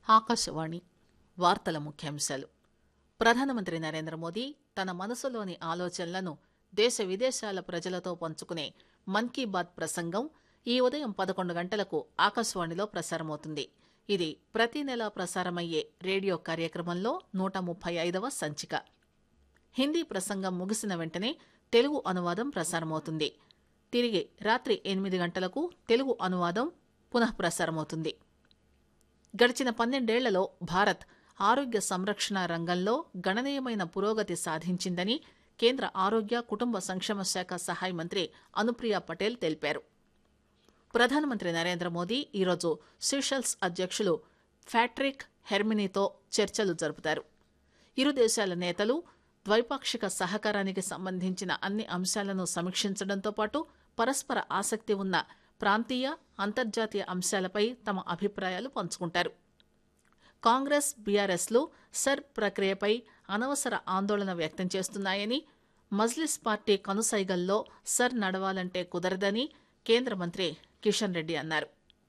ఆకాశవాణి వార్తల ముఖ్యాంశాలు ప్రధానమంత్రి నరేంద్ర మోదీ తన మనసులోని ఆలోచనలను దేశ విదేశాల ప్రజలతో పంచుకునే మన్ కీ బాత్ ప్రసంగం ఈ ఉదయం పదకొండు గంటలకు ఆకాశవాణిలో ప్రసారమవుతుంది ఇది ప్రతి నెలా ప్రసారమయ్యే రేడియో కార్యక్రమంలో నూట ముప్పై ఐదవ సంచిక హిందీ ప్రసంగం ముగిసిన వెంటనే తెలుగు అనువాదం ప్రసారమవుతుంది తిరిగి రాత్రి ఎనిమిది గంటలకు తెలుగు అనువాదం పునః ప్రసారమవుతుంది గడిచిన పన్నెండేళ్లలో భారత్ ఆరోగ్య సంరక్షణ రంగంలో గణనీయమైన పురోగతి సాధించిందని కేంద్ర ఆరోగ్య కుటుంబ సంక్షేమ శాఖ సహాయ మంత్రి అనుప్రియ పటేల్ తెలిపారు ప్రధానమంత్రి నరేంద్ర మోదీ ఈరోజు సిషెల్స్ అధ్యక్షులు ఫ్యాట్రిక్ హెర్మినీతో చర్చలు జరుపుతారు ఇరు దేశాల నేతలు ద్వైపాక్షిక సహకారానికి సంబంధించిన అన్ని అంశాలను సమీక్షించడంతో పాటు పరస్పర ఆసక్తి ఉన్న ప్రాంతీయ అంతర్జాతీయ అంశాలపై తమ అభిప్రాయాలు పంచుకుంటారు కాంగ్రెస్ బీఆర్ఎస్లు సర్ ప్రక్రియపై అనవసర ఆందోళన వ్యక్తం చేస్తున్నాయని మజ్లిస్ పార్టీ కనుసైగల్లో సర్ నడవాలంటే కుదరదని కేంద్ర మంత్రి కిషన్ రెడ్డి అన్నారు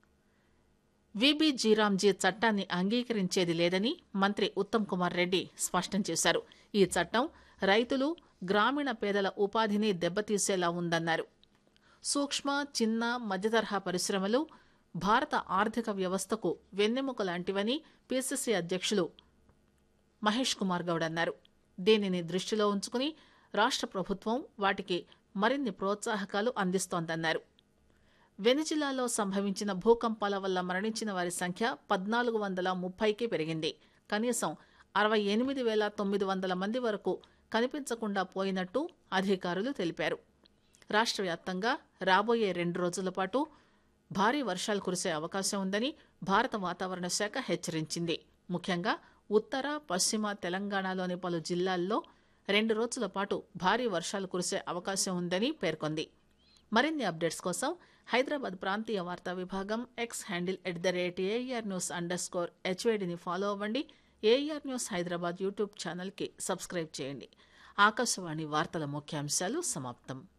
విబి జీరాంజీ చట్టాన్ని అంగీకరించేది లేదని మంత్రి ఉత్తమ్ కుమార్ రెడ్డి స్పష్టం చేశారు ఈ చట్టం రైతులు గ్రామీణ పేదల ఉపాధిని దెబ్బతీసేలా ఉందన్నారు సూక్ష్మ చిన్న మధ్యతరహా పరిశ్రమలు భారత ఆర్థిక వ్యవస్థకు వెన్నెముక లాంటివని పిసిసి అధ్యక్షులు మహేష్ కుమార్ గౌడ్ అన్నారు దీనిని దృష్టిలో ఉంచుకుని రాష్ట్ర ప్రభుత్వం వాటికి మరిన్ని ప్రోత్సాహకాలు అందిస్తోందన్నారు వెనిజిలాలో సంభవించిన భూకంపాల వల్ల మరణించిన వారి సంఖ్య పద్నాలుగు వందల ముప్పైకి పెరిగింది కనీసం అరవై ఎనిమిది వేల తొమ్మిది వందల మంది వరకు కనిపించకుండా పోయినట్టు అధికారులు తెలిపారు రాష్ట్ర వ్యాప్తంగా రాబోయే రెండు రోజుల పాటు భారీ వర్షాలు కురిసే అవకాశం ఉందని భారత వాతావరణ శాఖ హెచ్చరించింది ముఖ్యంగా ఉత్తర పశ్చిమ తెలంగాణలోని పలు జిల్లాల్లో రెండు రోజుల పాటు భారీ వర్షాలు కురిసే అవకాశం ఉందని పేర్కొంది మరిన్ని అప్డేట్స్ కోసం హైదరాబాద్ ప్రాంతీయ వార్తా విభాగం X handle at the rate AR news underscore స్కోర్ హెచ్వేడిని ఫాలో అవ్వండి ఏఆర్ న్యూస్ హైదరాబాద్ యూట్యూబ్ ఛానల్కి సబ్స్క్రైబ్ చేయండి ఆకాశవాణి వార్తల ముఖ్యాంశాలు సమాప్తం